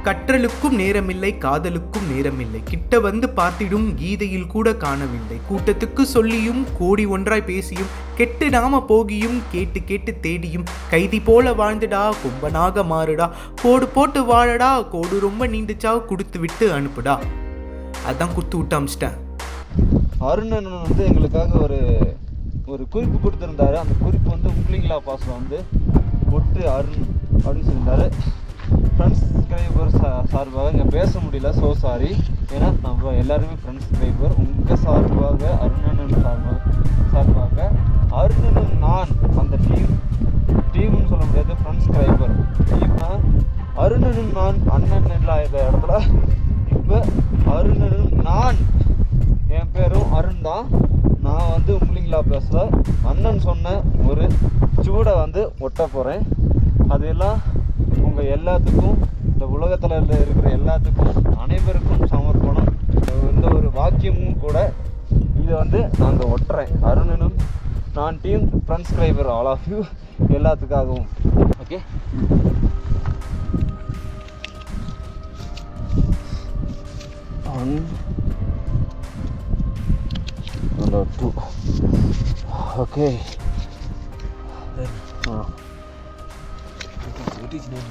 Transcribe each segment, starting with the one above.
கற்றலுக்கும் நேரமில்லை காதலுக்கும் நேரமில்லை கிட்ட வந்து பார்த்திடும் கீதையில் கூட காணவில்லை கூட்டத்துக்கு சொல்லியும் கோடி ஒன்றாய் பேசியும் கெட்டு நாம போகியும் கேட்டு கேட்டு தேடியும் கைதி போல வாழ்ந்துடா கும்பனாக மாறுடா கோடு போட்டு வாழடா கோடு ரொம்ப நீண்டுச்சா கொடுத்து விட்டு அனுப்புடா அதான் குத்து விட்டு அமிச்சிட்டேன் அருணன் வந்து எங்களுக்காக ஒரு ஒரு குறிப்பு கொடுத்துருந்தாரு அந்த குறிப்பு வந்து உக்லிங்களா பாஸில் வந்து ஒட்டு அருண் அப்படின்னு சொல்லியிருந்தாரு ஃப்ரெண்ட்ஸ் ஸ்கிரைபர் சா சார்பாக இங்கே பேச முடியல ஸோ சாரி ஏன்னா நம்ம எல்லாருமே ஃப்ரெண்ட்ஸ் ஸ்கிரைபர் உங்கள் சார்பாக அருணன் சார்பாக சார்பாக அருணனும் நான் அந்த டீம் டீம்னு சொல்ல முடியாது ஃப்ரெண்ட்ஸ் ஸ்கிரைபர் டீம்னா அருணனும் நான் அண்ணன் இல்லாத இடத்துல இப்போ அருணனும் நான் என் பேரும் அருண் தான் நான் வந்து உங்களிங்களா பேசல அண்ணன் சொன்ன ஒரு சுவடை வந்து ஒட்ட போகிறேன் அதெல்லாம் உங்கள் எல்லாத்துக்கும் இந்த உலகத்தில் இருக்கிற எல்லாத்துக்கும் அனைவருக்கும் சமர்ப்பணம் இந்த ஒரு வாக்கியமும் கூட இதை வந்து நான் இங்க ஒட்டுறேன் அருணனும் நான் team transcriber all of you எல்லாத்துக்காகவும் okay one number two. Okay. Then, uh, what is name?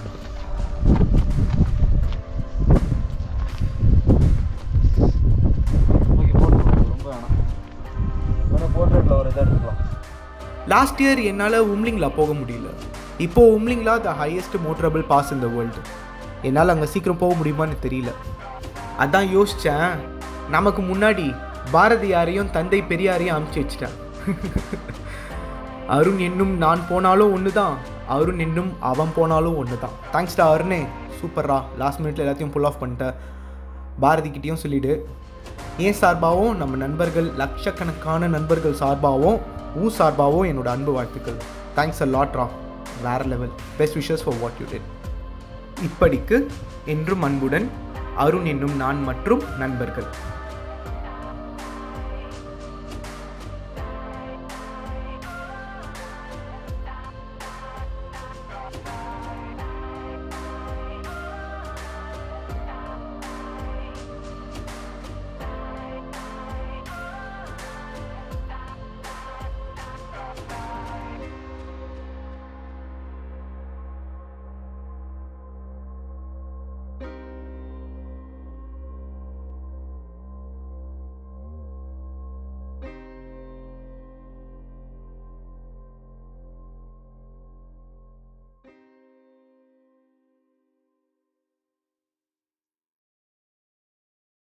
Okay போட்டு ரொம்ப வேணாம் வேணா போர்ட்ரேட்டில் ஒரு இதாக எடுத்துக்கலாம் லாஸ்ட் இயர் என்னால் உம்லிங்லா போக முடியல இப்போ Umlingla the highest motorable pass இந்த வேர்ல்டு என்னால் அங்கே சீக்கிரம் போக முடியுமான்னு தெரியல அதான் யோசித்தேன் நமக்கு முன்னாடி பாரதியாரையும் தந்தை பெரியாரையும் அமுச்சு வச்சிட்டேன் அருண் என்னும் நான் போனாலும் ஒன்று தான் அருண் என்னும் அவன் போனாலும் ஒன்று தான் தேங்க்ஸ்டா அருணே சூப்பர்ரா லாஸ்ட் மினிட்ல எல்லாத்தையும் புல் ஆஃப் பண்ணிட்டேன் பாரதிக்கிட்டேயும் சொல்லிவிடு ஏன் சார்பாகவும் நம்ம நண்பர்கள் லட்சக்கணக்கான நண்பர்கள் சார்பாகவும் ஊ சார்பாகவும் என்னோட அன்பு வாழ்த்துக்கள் தேங்க்ஸ் அ லாட்ரா வேற level best wishes for what you did இப்படிக்கு என்றும் அன்புடன் அருண் என்னும் நான் மற்றும் நண்பர்கள்